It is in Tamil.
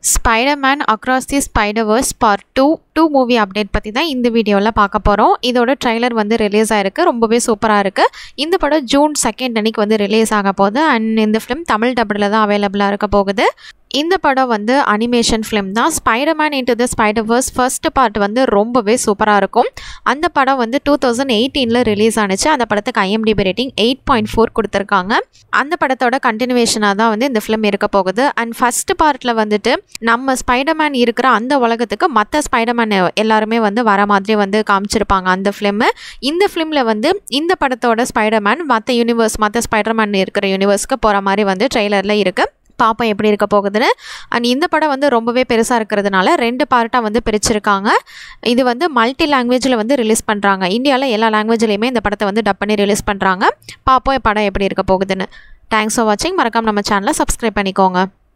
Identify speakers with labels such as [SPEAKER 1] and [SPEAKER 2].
[SPEAKER 1] Spiderman across the Spiderverse part two two movie update பற்றி தான் இந்த வீடியோவில் பார்க்க போகிறோம் இதோட ட்ரைலர் வந்து ரிலீஸ் ஆயிருக்கு ரொம்பவே சூப்பராக இருக்குது இந்த படம் ஜூன் செகண்ட் அன்னைக்கு வந்து ரிலீஸ் ஆக போகுது அண்ட் இந்த ஃபிலிம் தமிழ் டபுளில் தான் அவைலபிளாக இருக்க போகுது இந்த படம் வந்து அனிமேஷன் ஃபிலிம் தான் Spiderman into the Spiderverse first part வந்து ரொம்பவே சூப்பராக இருக்கும் அந்த படம் வந்து டூ தௌசண்ட் எயிட்டீனில் ரிலீஸ் ஆனிச்சு அந்த படத்துக்கு IMDB rating eight point four கொடுத்துருக்காங்க அந்த படத்தோட கண்டினியூஷனாக தான் வந்து இந்த ஃபிலிம் இருக்க போகுது அண்ட் ஃபர்ஸ்ட் பார்ட்டில் வந்துட்டு நம்ம ஸ்பைடர்மேன் இருக்கிற அந்த உலகத்துக்கு மற்ற ஸ்பைடர்மேன் எல்லாருமே வந்து வர மாதிரி வந்து காமிச்சிருப்பாங்க அந்த ஃபிலிம்மு இந்த ஃபிலிமில் வந்து இந்த படத்தோட ஸ்பைடர்மேன் மற்ற யூனிவர்ஸ் மற்ற ஸ்பைடர்மேன் இருக்கிற யூனிவர்ஸ்க்கு போகிற மாதிரி வந்து ட்ரெய்லரில் இருக்குது பார்ப்போம் எப்படி இருக்க போகுதுன்னு அண்ட் இந்த படம் வந்து ரொம்பவே பெருசாக இருக்கிறதுனால ரெண்டு பார்ட்டாக வந்து பிரிச்சிருக்காங்க இது வந்து மல்டி லாங்குவேஜில் வந்து ரிலீஸ் பண்ணுறாங்க இந்தியாவில் எல்லா லாங்குவேஜ்லேயுமே இந்த படத்தை வந்து டப் பண்ணி ரிலீஸ் பண்ணுறாங்க பார்ப்போம் படம் எப்படி இருக்க போகுதுன்னு தேங்க்ஸ் ஃபார் வாட்சிங் மறக்காம நம்ம சேனலை சப்ஸ்கிரைப் பண்ணிக்கோங்க